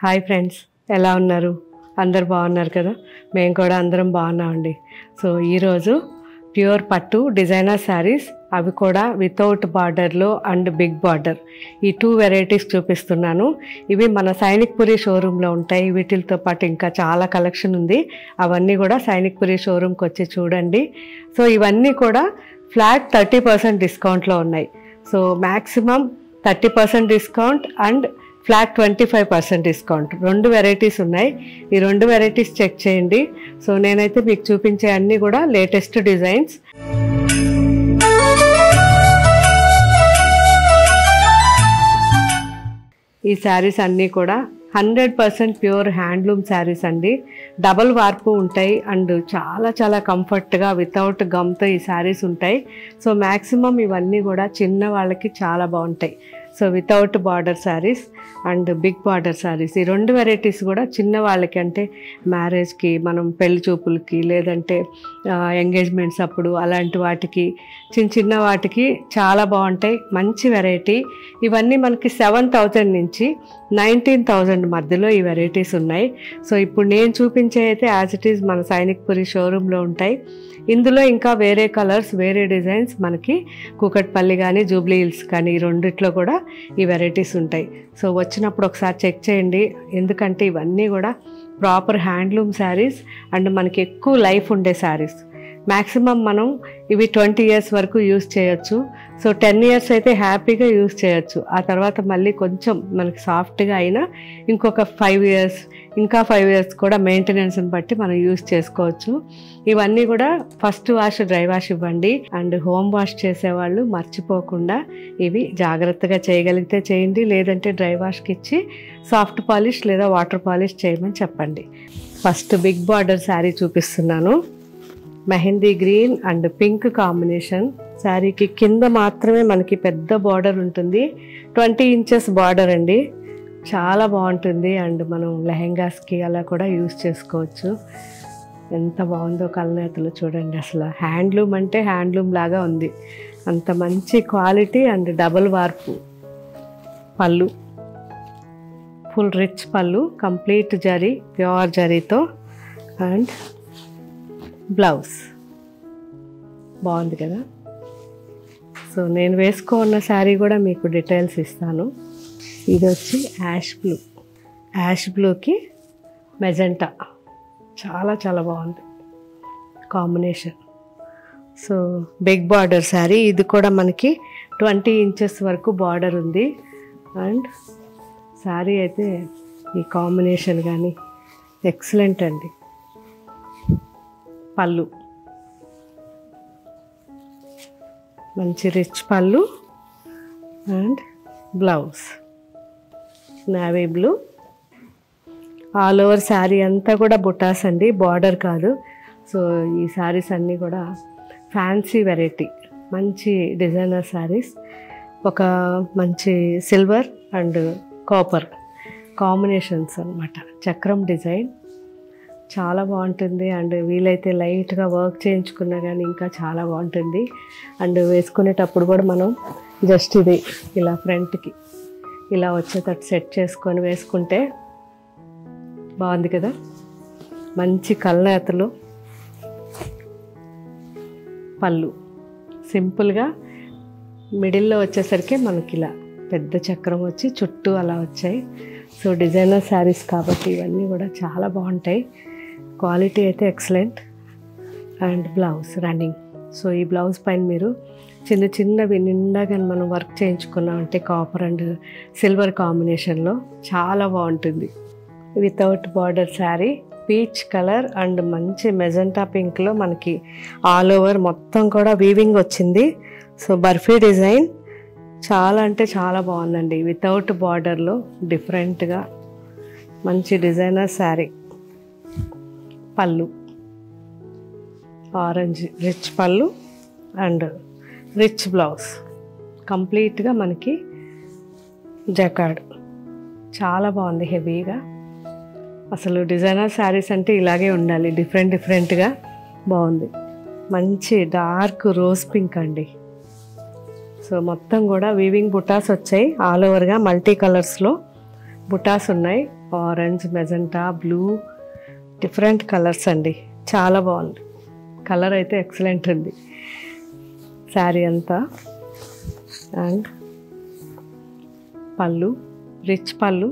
hi friends ఎలా ఉన్నారు అందరు బాగున్నారు కదా మేము కూడా అందరం బాగున్నామండి సో ఈరోజు ప్యూర్ పట్టు డిజైనర్ శారీస్ అవి కూడా వితౌట్ బార్డర్లో అండ్ బిగ్ బార్డర్ ఈ టూ వెరైటీస్ చూపిస్తున్నాను ఇవి మన సైనిక్ పురి షోరూంలో ఉంటాయి వీటితో పాటు ఇంకా చాలా కలెక్షన్ ఉంది అవన్నీ కూడా సైనిక్ పురి షోరూమ్కి వచ్చి చూడండి సో ఇవన్నీ కూడా ఫ్లాట్ థర్టీ పర్సెంట్ డిస్కౌంట్లో ఉన్నాయి so maximum thirty percent discount and flat twenty five percent discount రెండు వెరైటీస్ ఉన్నాయి ఈ రెండు వెరైటీస్ చెక్ చేయండి సో నేనైతే మీకు చూపించే అన్నీ కూడా లేటెస్ట్ డిజైన్స్ ఈ శారీస్ అన్నీ కూడా hundred percent pure handloom saris అండి డబల్ వార్పు ఉంటాయి అండ్ చాలా చాలా కంఫర్ట్గా వితౌట్ గమ్తో ఈ శారీస్ ఉంటాయి సో మ్యాక్సిమం ఇవన్నీ కూడా చిన్న వాళ్ళకి చాలా బాగుంటాయి so without border saris and big border saris ఈ రెండు వెరైటీస్ కూడా చిన్న వాళ్ళకి అంటే మ్యారేజ్కి మనం పెళ్లి చూపులకి లేదంటే ఎంగేజ్మెంట్స్ అప్పుడు అలాంటి వాటికి చిన్న చిన్న వాటికి చాలా బాగుంటాయి మంచి వెరైటీ ఇవన్నీ మనకి సెవెన్ థౌజండ్ నుంచి నైన్టీన్ థౌజండ్ మధ్యలో ఈ వెరైటీస్ ఉన్నాయి సో ఇప్పుడు నేను చూపించే అయితే యాజ్ ఇట్ ఈజ్ మన సైనిక్ పురి షోరూంలో ఉంటాయి ఇందులో ఇంకా వేరే కలర్స్ వేరే డిజైన్స్ మనకి కూకట్పల్లి కానీ జూబ్లీ హిల్స్ కానీ ఈ రెండిట్లో కూడా ఈ వెరైటీస్ ఉంటాయి సో వచ్చినప్పుడు ఒకసారి చెక్ చేయండి ఎందుకంటే ఇవన్నీ కూడా ప్రాపర్ హ్యాండ్లూమ్ శారీస్ అండ్ మనకి ఎక్కువ లైఫ్ ఉండే శారీస్ మ్యాక్సిమం మనం ఇవి ట్వంటీ ఇయర్స్ వరకు యూస్ చేయొచ్చు సో టెన్ ఇయర్స్ అయితే హ్యాపీగా యూస్ చేయొచ్చు ఆ తర్వాత మళ్ళీ కొంచెం మనకి సాఫ్ట్గా అయినా ఇంకొక ఫైవ్ ఇయర్స్ ఇంకా ఫైవ్ ఇయర్స్ కూడా మెయింటెనెన్స్ని బట్టి మనం యూస్ చేసుకోవచ్చు ఇవన్నీ కూడా ఫస్ట్ వాష్ డ్రై వాష్ ఇవ్వండి అండ్ హోమ్ వాష్ చేసేవాళ్ళు మర్చిపోకుండా ఇవి జాగ్రత్తగా చేయగలిగితే చేయండి లేదంటే డ్రై వాష్కి ఇచ్చి సాఫ్ట్ పాలిష్ లేదా వాటర్ పాలిష్ చేయమని చెప్పండి ఫస్ట్ బిగ్ బార్డర్ శారీ చూపిస్తున్నాను mehndi green and pink combination శారీకి కింద మాత్రమే మనకి పెద్ద బార్డర్ ఉంటుంది ట్వంటీ ఇంచెస్ బార్డర్ అండి చాలా బాగుంటుంది అండ్ మనం లెహెంగాస్కి అలా కూడా యూస్ చేసుకోవచ్చు ఎంత బాగుందో కలనేతలు చూడండి అసలు హ్యాండ్లూమ్ అంటే హ్యాండ్లూమ్ లాగా ఉంది అంత మంచి క్వాలిటీ అండ్ డబుల్ వార్పు పళ్ళు ఫుల్ రిచ్ పళ్ళు కంప్లీట్ జరీ ప్యూర్ జరీతో అండ్ బ్లౌజ్ బాగుంది కదా సో నేను వేసుకోన్న శారీ కూడా మీకు డీటెయిల్స్ ఇస్తాను ఇది వచ్చి యాష్ బ్లూ యాష్ బ్లూకి మెజెంటా చాలా చాలా బాగుంది combination so big border sari ఇది కూడా మనకి ట్వంటీ ఇంచెస్ వరకు బార్డర్ ఉంది అండ్ శారీ అయితే ఈ కాంబినేషన్ కానీ ఎక్సలెంట్ అండి పళ్ళు మంచి రిచ్ పళ్ళు and blouse navy blue all over sari అంతా కూడా బుటాస్ అండి బార్డర్ కాదు సో ఈ శారీస్ అన్నీ కూడా ఫ్యాన్సీ వెరైటీ మంచి డిజైనర్ శారీస్ ఒక మంచి సిల్వర్ అండ్ కాపర్ కాంబినేషన్స్ అనమాట చక్రం డిజైన్ చాలా బాగుంటుంది అండ్ వీలైతే లైట్గా వర్క్ చేయించుకున్నా కానీ ఇంకా చాలా బాగుంటుంది అండ్ వేసుకునేటప్పుడు కూడా మనం జస్ట్ ఇది ఇలా ఫ్రంట్కి ఇలా వచ్చేటట్టు సెట్ చేసుకొని వేసుకుంటే బాగుంది కదా మంచి కళ్ళనేతలు పళ్ళు సింపుల్గా మిడిల్లో వచ్చేసరికి మనకి ఇలా పెద్ద చక్రం వచ్చి చుట్టూ అలా వచ్చాయి సో డిజైనర్ శారీస్ కాబట్టి ఇవన్నీ కూడా చాలా బాగుంటాయి క్వాలిటీ అయితే excellent and blouse running so ఈ బ్లౌజ్ పైన మీరు చిన్న చిన్నవి నిండా కానీ మనం వర్క్ చేయించుకున్నామంటే కాపర్ అండ్ సిల్వర్ కాంబినేషన్లో చాలా బాగుంటుంది without border sari peach colour and మంచి మెజెంటా పింక్లో మనకి ఆల్ ఓవర్ మొత్తం కూడా వీవింగ్ వచ్చింది సో బర్ఫీ డిజైన్ చాలా అంటే చాలా బాగుందండి వితౌట్ బార్డర్లో డిఫరెంట్గా మంచి డిజైనర్ శారీ పళ్ళు ఆరెంజ్ రిచ్ పళ్ళు అండ్ రిచ్ బ్లౌజ్ కంప్లీట్గా మనకి జకాడ్ చాలా బాగుంది హెవీగా అసలు డిజైనర్ శారీస్ అంటే ఇలాగే ఉండాలి డిఫరెంట్ డిఫరెంట్గా బాగుంది మంచి డార్క్ రోజ్ పింక్ అండి సో మొత్తం కూడా వీవింగ్ బుటాస్ వచ్చాయి ఆల్ ఓవర్గా మల్టీ కలర్స్లో బుటాస్ ఉన్నాయి orange magenta blue different colours అండి చాలా బాగుంది కలర్ అయితే ఎక్సలెంట్ ఉంది శారీ అంతా అండ్ పళ్ళు రిచ్ పళ్ళు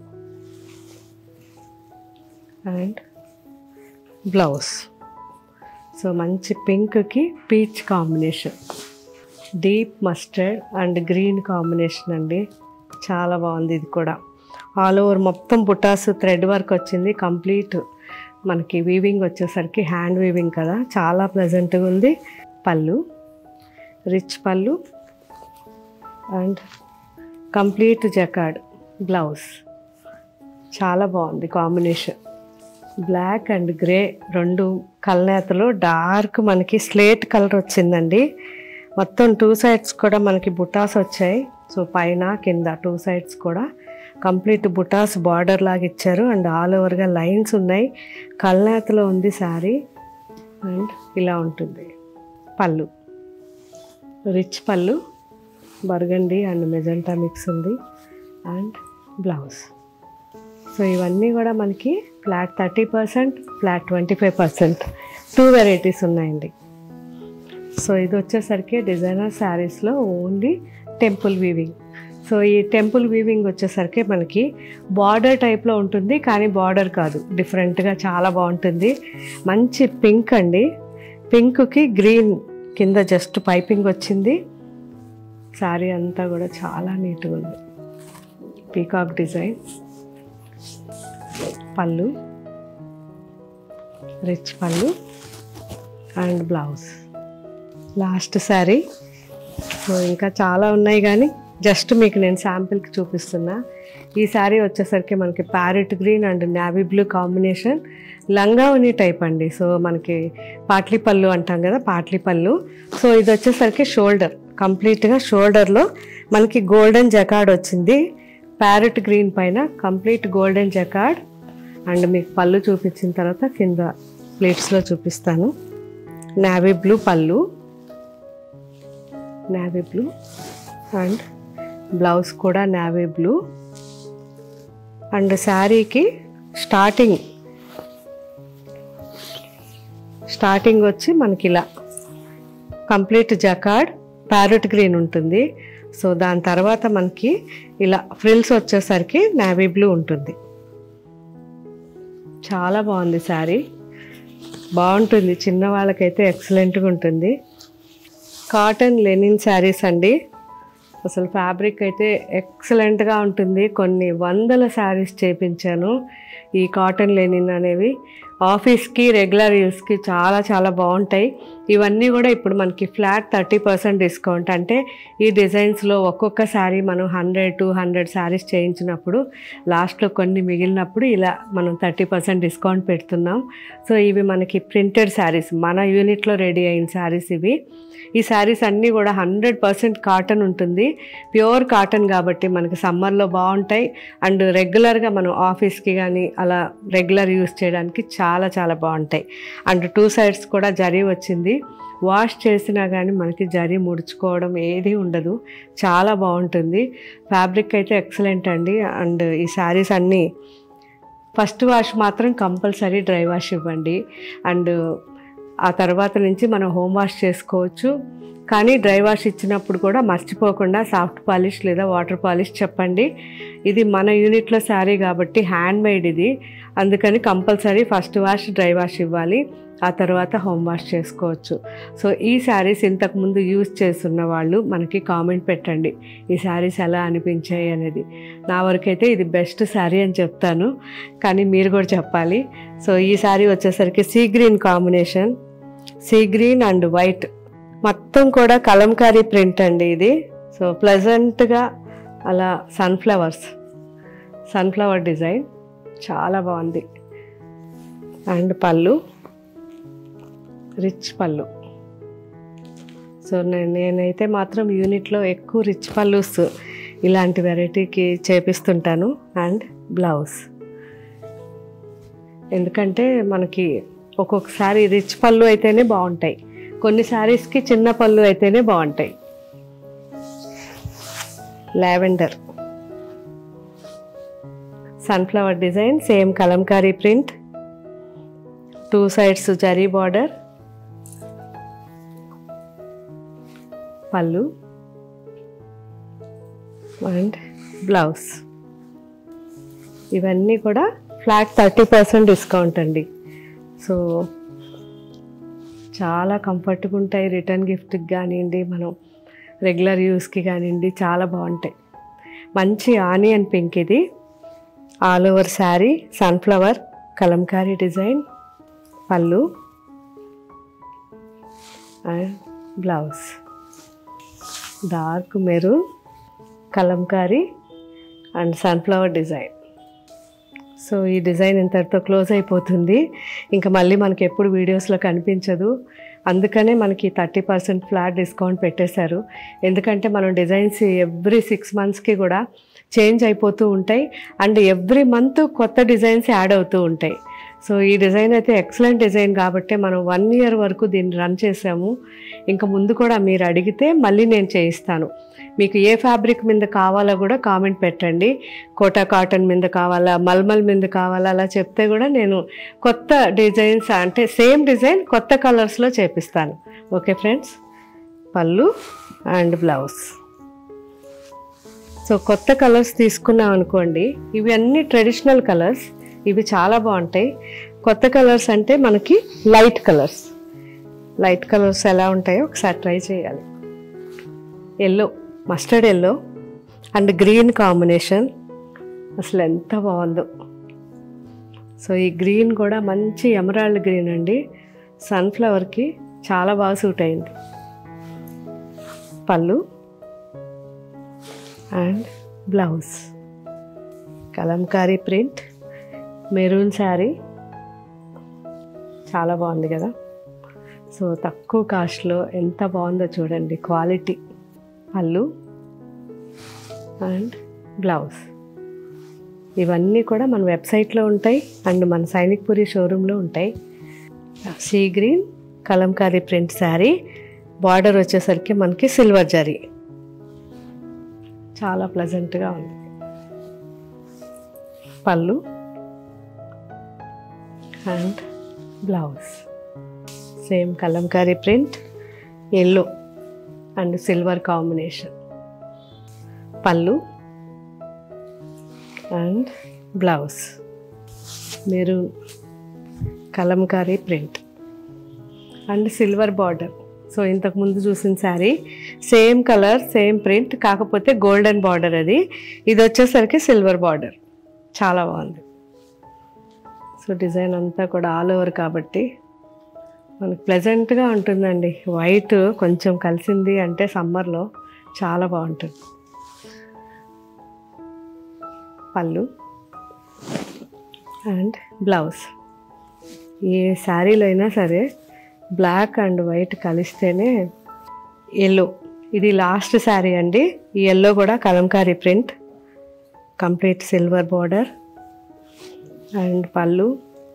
అండ్ బ్లౌజ్ సో మంచి పింక్కి peach combination deep mustard and green combination అండి చాలా బాగుంది ఇది కూడా ఆల్ ఓవర్ మొత్తం బుటాస్ థ్రెడ్ వర్క్ వచ్చింది కంప్లీట్ మనకి వీవింగ్ వచ్చేసరికి హ్యాండ్ వీవింగ్ కదా చాలా ప్లెజెంట్గా ఉంది పళ్ళు రిచ్ పళ్ళు అండ్ కంప్లీట్ జకాడ్ బ్లౌజ్ చాలా బాగుంది కాంబినేషన్ బ్లాక్ అండ్ గ్రే రెండు కల్నేతలు డార్క్ మనకి స్లేట్ కలర్ వచ్చిందండి మొత్తం టూ సైడ్స్ కూడా మనకి బుటాస్ వచ్చాయి సో పైన కింద టూ సైడ్స్ కూడా కంప్లీట్ బుటాస్ బార్డర్ లాగా ఇచ్చారు అండ్ ఆల్ ఓవర్గా లైన్స్ ఉన్నాయి కల్నేతలో ఉంది శారీ అండ్ ఇలా ఉంటుంది పళ్ళు రిచ్ పళ్ళు బర్గండి అండ్ మెజెంటా మిక్స్ ఉంది అండ్ బ్లౌజ్ సో ఇవన్నీ కూడా మనకి flat thirty percent flat twenty five percent two varieties ఉన్నాయండి సో ఇది వచ్చేసరికి డిజైనర్ శారీస్లో ఓన్లీ టెంపుల్ వీవింగ్ సో ఈ టెంపుల్ వీవింగ్ వచ్చేసరికి మనకి బార్డర్ టైప్లో ఉంటుంది కానీ బార్డర్ కాదు డిఫరెంట్గా చాలా బాగుంటుంది మంచి పింక్ అండి పింక్కి గ్రీన్ కింద జస్ట్ పైపింగ్ వచ్చింది శారీ అంతా కూడా చాలా నీట్గా ఉంది పీకాక్ డిజైన్ పళ్ళు రిచ్ పళ్ళు and blouse last sari so ఇంకా చాలా ఉన్నాయి కానీ జస్ట్ మీకు నేను శాంపిల్కి చూపిస్తున్నా ఈ శారీ వచ్చేసరికి మనకి parrot green and navy blue combination లంగా ఉని టైప్ అండి సో మనకి పాట్లీ పళ్ళు అంటాం కదా పాట్లీ పళ్ళు సో ఇది వచ్చేసరికి షోల్డర్ కంప్లీట్గా షోల్డర్లో మనకి గోల్డెన్ జకాడ్ వచ్చింది ప్యారెట్ గ్రీన్ పైన కంప్లీట్ గోల్డెన్ జకాడ్ అండ్ మీకు పళ్ళు చూపించిన తర్వాత కింద ప్లేట్స్లో చూపిస్తాను నావీ బ్లూ పళ్ళు నావీ బ్లూ అండ్ బ్లౌజ్ కూడా నావీ బ్లూ అండ్ శారీకి స్టార్టింగ్ స్టార్టింగ్ వచ్చి మనకి ఇలా కంప్లీట్ జకాడ్ ప్యారెట్ గ్రీన్ ఉంటుంది సో దాని తర్వాత మనకి ఇలా ఫ్రిల్స్ వచ్చేసరికి నావీ బ్లూ ఉంటుంది చాలా బాగుంది శారీ బాగుంటుంది చిన్న వాళ్ళకైతే ఎక్సలెంట్గా ఉంటుంది కాటన్ లెనిన్ శారీస్ అండి అసలు ఫ్యాబ్రిక్ అయితే ఎక్సలెంట్గా ఉంటుంది కొన్ని వందల శారీస్ చేపించాను ఈ కాటన్ లెనిన్ అనేవి ఆఫీస్కి రెగ్యులర్ యూస్కి చాలా చాలా బాగుంటాయి ఇవన్నీ కూడా ఇప్పుడు మనకి ఫ్లాట్ థర్టీ పర్సెంట్ డిస్కౌంట్ అంటే ఈ డిజైన్స్లో ఒక్కొక్క శారీ మనం హండ్రెడ్ టూ హండ్రెడ్ శారీస్ చేయించినప్పుడు లాస్ట్లో కొన్ని మిగిలినప్పుడు ఇలా మనం థర్టీ పర్సెంట్ డిస్కౌంట్ పెడుతున్నాం సో ఇవి మనకి ప్రింటెడ్ శారీస్ మన యూనిట్లో రెడీ అయిన శారీస్ ఇవి ఈ శారీస్ అన్నీ కూడా హండ్రెడ్ పర్సెంట్ కాటన్ ఉంటుంది ప్యూర్ కాటన్ కాబట్టి మనకి సమ్మర్లో బాగుంటాయి అండ్ రెగ్యులర్గా మనం ఆఫీస్కి కానీ అలా రెగ్యులర్ యూస్ చేయడానికి చాలా చాలా బాగుంటాయి అండ్ టూ సైడ్స్ కూడా జరీ వచ్చింది వాష్ చేసినా కానీ మనకి జరీ ముడుచుకోవడం ఏది ఉండదు చాలా బాగుంటుంది ఫ్యాబ్రిక్ అయితే ఎక్సలెంట్ అండి అండ్ ఈ శారీస్ అన్నీ ఫస్ట్ వాష్ మాత్రం కంపల్సరీ డ్రై వాష్ ఇవ్వండి అండ్ ఆ తర్వాత నుంచి మనం హోమ్ వాష్ చేసుకోవచ్చు కానీ డ్రై వాష్ ఇచ్చినప్పుడు కూడా మర్చిపోకుండా సాఫ్ట్ పాలిష్ లేదా వాటర్ పాలిష్ చెప్పండి ఇది మన యూనిట్లో శారీ కాబట్టి హ్యాండ్ మేడ్ ఇది అందుకని compulsory first wash dry wash ఇవ్వాలి ఆ తర్వాత హోమ్ వాష్ చేసుకోవచ్చు సో ఈ శారీస్ ఇంతకుముందు యూజ్ చేస్తున్న వాళ్ళు మనకి కామెంట్ పెట్టండి ఈ శారీస్ ఎలా అనిపించాయి అనేది నా వరకైతే ఇది బెస్ట్ శారీ అని చెప్తాను కానీ మీరు కూడా చెప్పాలి సో ఈ శారీ వచ్చేసరికి sea green combination sea green and white మొత్తం కూడా కలంకారీ ప్రింట్ అండి ఇది సో ప్లెజెంట్గా అలా సన్ఫ్లవర్స్ సన్ఫ్లవర్ డిజైన్ చాలా బాగుంది అండ్ పళ్ళు రిచ్ పళ్ళు సో నేను నేనైతే మాత్రం యూనిట్లో ఎక్కువ రిచ్ పళ్ళుస్ ఇలాంటి వెరైటీకి చేపిస్తుంటాను అండ్ బ్లౌజ్ ఎందుకంటే మనకి ఒక్కొక్కసారి రిచ్ పళ్ళు అయితేనే బాగుంటాయి కొన్ని శారీస్కి చిన్న పళ్ళు అయితేనే బాగుంటాయి lavender sunflower design same kalamkari print two sides zari border పళ్ళు అండ్ బ్లౌజ్ ఇవన్నీ కూడా ఫ్లాట్ థర్టీ పర్సెంట్ డిస్కౌంట్ అండి సో చాలా కంఫర్ట్గా ఉంటాయి రిటర్న్ గిఫ్ట్కి కానివ్వండి మనం రెగ్యులర్ యూస్కి కానివ్వండి చాలా బాగుంటాయి మంచి ఆనియన్ పింక్ ఇది all over sari sunflower kalamkari design పళ్ళు and blouse dark maroon kalamkari and sunflower design so ఈ డిజైన్ ఇంతటితో క్లోజ్ అయిపోతుంది ఇంకా మళ్ళీ మనకి ఎప్పుడు వీడియోస్లో కనిపించదు అందుకనే మనకి థర్టీ పర్సెంట్ ఫ్లాట్ డిస్కౌంట్ పెట్టేశారు ఎందుకంటే మనం డిజైన్స్ ఎవ్రీ సిక్స్ మంత్స్కి కూడా చేంజ్ అయిపోతూ ఉంటాయి అండ్ ఎవ్రీ మంత్ కొత్త డిజైన్స్ యాడ్ అవుతూ ఉంటాయి సో ఈ డిజైన్ అయితే ఎక్సలెంట్ డిజైన్ కాబట్టి మనం వన్ ఇయర్ వరకు దీన్ని రన్ చేసాము ఇంకా ముందు కూడా మీరు అడిగితే మళ్ళీ నేను చేయిస్తాను మీకు ఏ ఫ్యాబ్రిక్ మీద కావాలో కూడా కామెంట్ పెట్టండి కోటా కాటన్ మీద కావాలా మల్మల్ మీద కావాలా అలా చెప్తే కూడా నేను కొత్త డిజైన్స్ అంటే సేమ్ డిజైన్ కొత్త కలర్స్లో చేపిస్తాను ఓకే ఫ్రెండ్స్ పళ్ళు అండ్ బ్లౌజ్ సో కొత్త కలర్స్ తీసుకున్నాం అనుకోండి ఇవి అన్ని ట్రెడిషనల్ కలర్స్ ఇవి చాలా బాగుంటాయి కొత్త కలర్స్ అంటే మనకి లైట్ కలర్స్ లైట్ కలర్స్ ఎలా ఉంటాయో ఒకసారి ట్రై చేయాలి yellow mustard yellow and green combination అసలు ఎంత బాగుందో సో ఈ గ్రీన్ కూడా మంచి ఎమరాల్డ్ గ్రీన్ అండి సన్ఫ్లవర్కి చాలా బాగా సూట్ అయింది పళ్ళు and blouse kalamkari print maroon sari చాలా బాగుంది కదా సో తక్కువ కాస్ట్లో ఎంత బాగుందో చూడండి క్వాలిటీ పళ్ళు అండ్ బ్లౌజ్ ఇవన్నీ కూడా మన వెబ్సైట్లో ఉంటాయి అండ్ మన సైనిక్పురి షోరూంలో ఉంటాయి sea green kalamkari print sari border వచ్చేసరికి మనకి సిల్వర్ జరీ చాలా ప్లజెంట్గా ఉంది పళ్ళు and blouse same kalamkari print yellow and silver combination పళ్ళు and blouse maroon kalamkari print and silver border so ఇంతకు ముందు చూసిన sari same colour same print కాకపోతే గోల్డెన్ బార్డర్ అది ఇది వచ్చేసరికి సిల్వర్ బార్డర్ చాలా బాగుంది సో డిజైన్ అంతా కూడా ఆల్ ఓవర్ కాబట్టి మనకు ప్లెజెంట్గా ఉంటుందండి వైట్ కొంచెం కలిసింది అంటే సమ్మర్లో చాలా బాగుంటుంది పళ్ళు అండ్ బ్లౌజ్ ఏ శారీలో అయినా సరే బ్లాక్ అండ్ వైట్ కలిస్తేనే ఎల్లో ఇది లాస్ట్ శారీ అండి ఈ ఎల్లో కూడా kalamkari print complete silver border and పళ్ళు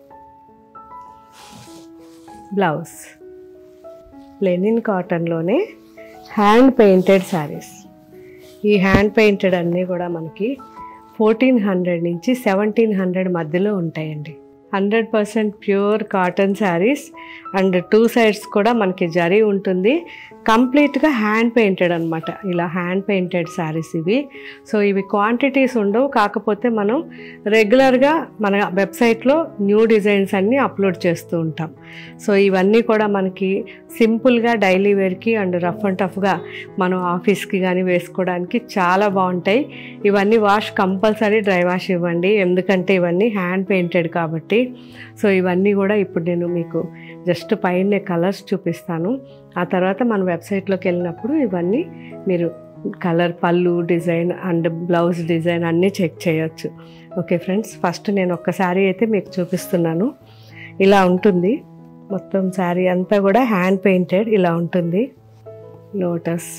బ్లౌజ్ లెనిన్ కాటన్లోనే హ్యాండ్ పెయింటెడ్ శారీస్ ఈ హ్యాండ్ పెయింటెడ్ అన్నీ కూడా మనకి ఫోర్టీన్ హండ్రెడ్ నుంచి సెవెంటీన్ హండ్రెడ్ మధ్యలో ఉంటాయండి hundred percent pure cotton saris and two sides కూడా మనకి జరీ ఉంటుంది కంప్లీట్గా హ్యాండ్ పెయింటెడ్ అనమాట ఇలా హ్యాండ్ పెయింటెడ్ శారీస్ ఇవి సో ఇవి క్వాంటిటీస్ ఉండవు కాకపోతే మనం రెగ్యులర్గా మన వెబ్సైట్లో న్యూ డిజైన్స్ అన్నీ అప్లోడ్ చేస్తూ ఉంటాం సో ఇవన్నీ కూడా మనకి సింపుల్గా డైలీ వేర్కి అండ్ రఫ్ అండ్ టఫ్గా మనం ఆఫీస్కి కానీ వేసుకోవడానికి చాలా బాగుంటాయి ఇవన్నీ వాష్ కంపల్సరీ డ్రై వాష్ ఇవ్వండి ఎందుకంటే ఇవన్నీ హ్యాండ్ పెయింటెడ్ కాబట్టి సో ఇవన్నీ కూడా ఇప్పుడు నేను మీకు జస్ట్ పైన కలర్స్ చూపిస్తాను ఆ తర్వాత మన వెబ్సైట్లోకి వెళ్ళినప్పుడు ఇవన్నీ మీరు కలర్ పళ్ళు డిజైన్ అండ్ బ్లౌజ్ డిజైన్ అన్నీ చెక్ చేయొచ్చు ఓకే ఫ్రెండ్స్ ఫస్ట్ నేను ఒక్క శారీ అయితే మీకు చూపిస్తున్నాను ఇలా ఉంటుంది మొత్తం శారీ అంతా కూడా హ్యాండ్ పెయింటెడ్ ఇలా ఉంటుంది లోటస్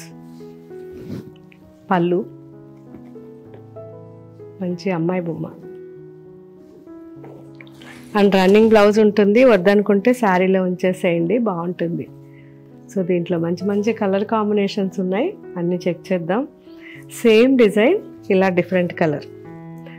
పళ్ళు మంచి అమ్మాయి బొమ్మ అండ్ రన్నింగ్ బ్లౌజ్ ఉంటుంది వద్దనుకుంటే శారీలో ఉంచేసేయండి బాగుంటుంది సో దీంట్లో మంచి మంచి కలర్ కాంబినేషన్స్ ఉన్నాయి అన్నీ చెక్ చేద్దాం సేమ్ డిజైన్ ఇలా డిఫరెంట్ కలర్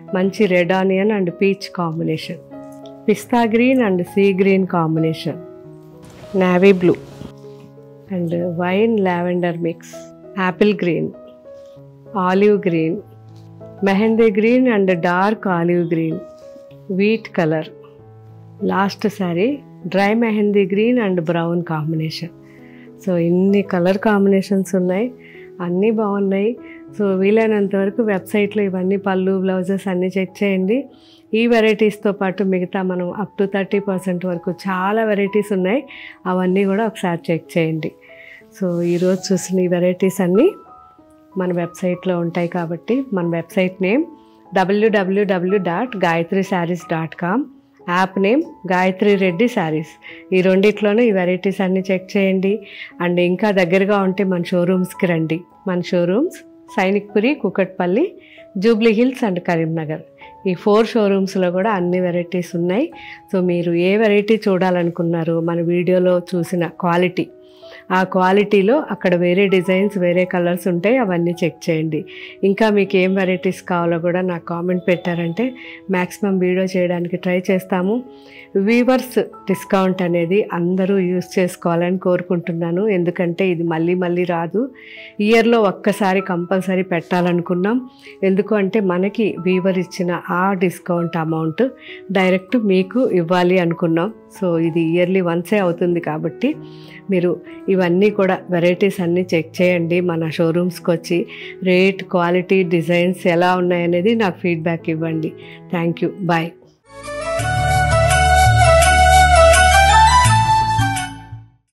మంచి red onion and peach combination pista green and sea green combination navy blue and wine lavender mix apple green olive green mehndi green and dark olive green wheat colour last sari dry mehndi green and brown combination so ఇన్ని colour combinations ఉన్నాయి అన్నీ బాగున్నాయి so వీలైనంత వరకు వెబ్సైట్లో ఇవన్నీ పళ్ళు blouses అన్నీ చెక్ చేయండి ఈ వెరైటీస్తో పాటు మిగతా మనం అప్ టు థర్టీ పర్సెంట్ వరకు చాలా వెరైటీస్ ఉన్నాయి అవన్నీ కూడా ఒకసారి చెక్ చేయండి సో ఈరోజు చూసిన ఈ వెరైటీస్ అన్నీ మన వెబ్సైట్లో ఉంటాయి కాబట్టి మన website name W W W dot Gayatri saris dot com app name Gayatri Reddy saris ఈ రెండిట్లోనూ ఈ వెరైటీస్ అన్నీ చెక్ చేయండి అండ్ ఇంకా దగ్గరగా ఉంటే మన షోరూమ్స్కి రండి మన షోరూమ్స్ సైనిక్పురి కుకట్పల్లి జూబ్లీ హిల్స్ అండ్ కరీంనగర్ ఈ ఫోర్ షోరూమ్స్లో కూడా అన్ని వెరైటీస్ ఉన్నాయి సో మీరు ఏ వెరైటీ చూడాలనుకున్నారు మన వీడియోలో చూసిన క్వాలిటీ ఆ క్వాలిటీలో అక్కడ వేరే డిజైన్స్ వేరే కలర్స్ ఉంటాయి అవన్నీ చెక్ చేయండి ఇంకా మీకు ఏం వెరైటీస్ కావాలో కూడా నాకు కామెంట్ పెట్టారంటే మ్యాక్సిమం వీడియో చేయడానికి ట్రై చేస్తాము వీవర్స్ డిస్కౌంట్ అనేది అందరూ యూస్ చేసుకోవాలని కోరుకుంటున్నాను ఎందుకంటే ఇది మళ్ళీ మళ్ళీ రాదు ఇయర్లో ఒక్కసారి కంపల్సరీ పెట్టాలనుకున్నాం ఎందుకు అంటే మనకి వీవర్ ఇచ్చిన ఆ డిస్కౌంట్ అమౌంట్ డైరెక్ట్ మీకు ఇవ్వాలి అనుకున్నాం సో ఇది ఇయర్లీ వన్సే అవుతుంది కాబట్టి మీరు ఇవన్నీ కూడా వెరైటీస్ అన్నీ చెక్ చేయండి మన షోరూమ్స్కి వచ్చి రేట్ క్వాలిటీ డిజైన్స్ ఎలా ఉన్నాయనేది నాకు ఫీడ్బ్యాక్ ఇవ్వండి థ్యాంక్ యూ బాయ్